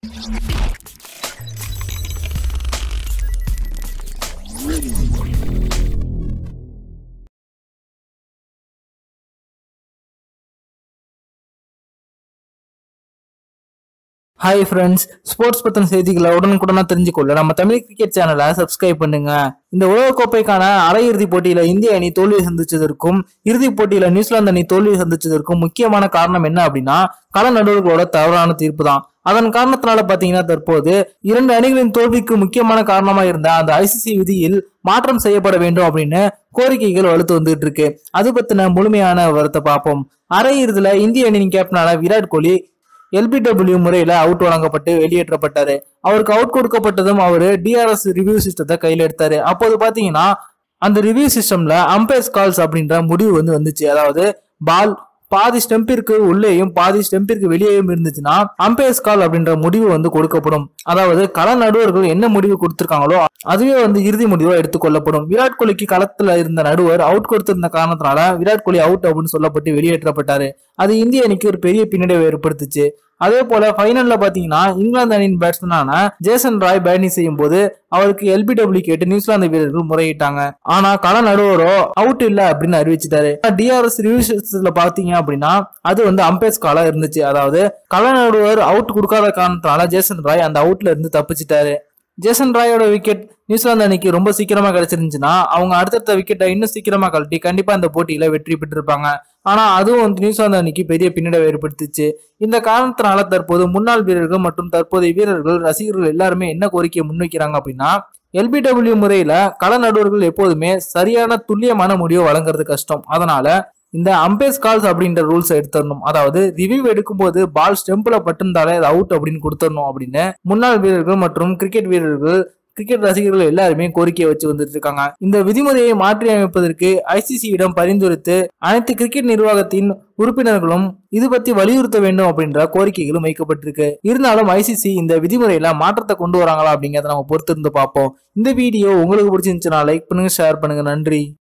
hi friends sports பத்தின செய்திகளை உடனுக்குடனா தெரிஞ்சுக்கொள்ள நம்ம தமிழ் கிரிக்கெட் சேனலை சப்ஸ்கிரைப் பண்ணுங்க இந்த உலகக்கோப்பைக்கான அரையிறுதிப் போட்டியில இந்திய அணி தோல்வியை சந்திச்சதற்கும் இறுதிப் போட்டியில நியூசிலாந்து அணி தோல்வியை சந்திச்சதற்கும் முக்கியமான காரணம் என்ன அப்படின்னா கள நடுவர்களோட தவறான தீர்ப்பு தான் அதன் காரணத்தினால பாத்தீங்கன்னா தற்போது இரண்டு அணிகளின் தோல்விக்கு முக்கியமான காரணமா இருந்த அந்த ஐசிசி விதியில் மாற்றம் செய்யப்பட வேண்டும் அப்படின்னு கோரிக்கைகள் வலுத்து வந்துட்டு இருக்கு அது பத்தின முழுமையான விவரத்தை பார்ப்போம் அரையிறுதியில இந்திய அணியின் கேப்டனான விராட் கோலி எல்பிடபிள்யூ முறையில அவுட் வழங்கப்பட்டு வெளியேற்றப்பட்டாரு அவருக்கு அவுட் கொடுக்கப்பட்டதும் அவரு டிஆர்எஸ் ரிவ்யூ சிஸ்டத்தை கையில எடுத்தாரு அப்போது பாத்தீங்கன்னா அந்த ரிவ்யூ சிஸ்டம்ல அம்பையர்ஸ் கால்ஸ் அப்படின்ற முடிவு வந்து வந்துச்சு அதாவது பால் பாதி ஸ்டெம்பிற்கு உள்ளேயும் பாதி ஸ்டெம்பிற்கு வெளியேயும் இருந்துச்சுன்னா அம்பையர்ஸ் கால் அப்படின்ற முடிவு வந்து கொடுக்கப்படும் அதாவது கள நடுவர்கள் என்ன முடிவு கொடுத்திருக்காங்களோ அதுவே வந்து இறுதி முடிவா எடுத்துக்கொள்ளப்படும் விராட் கோலிக்கு களத்துல இருந்த நடுவர் அவுட் கொடுத்திருந்த காரணத்தினால விராட் கோலி அவுட் அப்படின்னு சொல்லப்பட்டு வெளியேற்றப்பட்டாரு அது இந்திய அணிக்கு ஒரு பெரிய பின்னடைவை ஏற்படுத்துச்சு அதே போல ஃபைனல்ல பாத்தீங்கன்னா இங்கிலாந்து அணியின் பேட்ஸ்மேனான ஜேசன் ராய் பேட்டிங் செய்யும் போது அவருக்கு எல்பிடபிள்யூ கேட்டு நியூசிலாந்து வீரர்கள் முறையிட்டாங்க ஆனா கள நடுவரோ அவுட் இல்ல அப்படின்னு அறிவிச்சிட்டாரு டிஆர்எஸ் ரிவ்யூ பாத்தீங்க அப்படின்னா அது வந்து அம்பேர்ஸ் காலா இருந்துச்சு அதாவது கள நடுவர் அவுட் கொடுக்காத காரணத்தினால ஜேசன் ராய் அந்த அவுட்ல இருந்து தப்பிச்சிட்டாரு ஜேசன் ராயோட விக்கெட் நியூசிலாந்து அணிக்கு ரொம்ப சீக்கிரமா கிடைச்சிருந்துச்சுன்னா அவங்க அடுத்தடுத்த விக்கெட்டை இன்னும் சீக்கிரமா கழட்டி கண்டிப்பா இந்த போட்டியில வெற்றி பெற்றிருப்பாங்க ஆனா அதுவும் வந்து நியூசிலாந்து அணிக்கு பெரிய பின்னடைவை ஏற்படுத்துச்சு இந்த காரணத்தினால தற்போது முன்னாள் வீரர்கள் மற்றும் தற்போதைய வீரர்கள் ரசிகர்கள் எல்லாருமே என்ன கோரிக்கையை முன்வைக்கிறாங்க அப்படின்னா எல்பிடபிள்யூ முறையில கள நடுவர்கள் எப்போதுமே சரியான துல்லியமான முடிவை வழங்குறது கஷ்டம் அதனால இந்த அம்பேஸ் கால்ஸ் அப்படின்ற ரூல்ஸ் எடுத்துடணும் அதாவது ரிவ்யூ எடுக்கும்போது பால் ஸ்டெம்பில் பட்டிருந்தாலே அது அவுட் அப்படின்னு கொடுத்துடணும் அப்படின்னு முன்னாள் வீரர்கள் மற்றும் கிரிக்கெட் வீரர்கள் கிரிக்கெட் ரசிகர்கள் எல்லாருமே கோரிக்கையை வச்சு வந்துட்டு இருக்காங்க இந்த விதிமுறையை மாற்றி அமைப்பதற்கு ஐசிசியிடம் பரிந்துரைத்து அனைத்து கிரிக்கெட் நிர்வாகத்தின் உறுப்பினர்களும் இது பத்தி வலியுறுத்த வேண்டும் அப்படின்ற கோரிக்கைகளும் வைக்கப்பட்டிருக்கு இருந்தாலும் ஐசிசி இந்த விதிமுறையில மாற்றத்தை கொண்டு வராங்களா அப்படிங்கறத நம்ம பொறுத்திருந்து பார்ப்போம் இந்த வீடியோ உங்களுக்கு பிடிச்சிருந்துச்சுன்னா லைக் பண்ணுங்க ஷேர் பண்ணுங்க நன்றி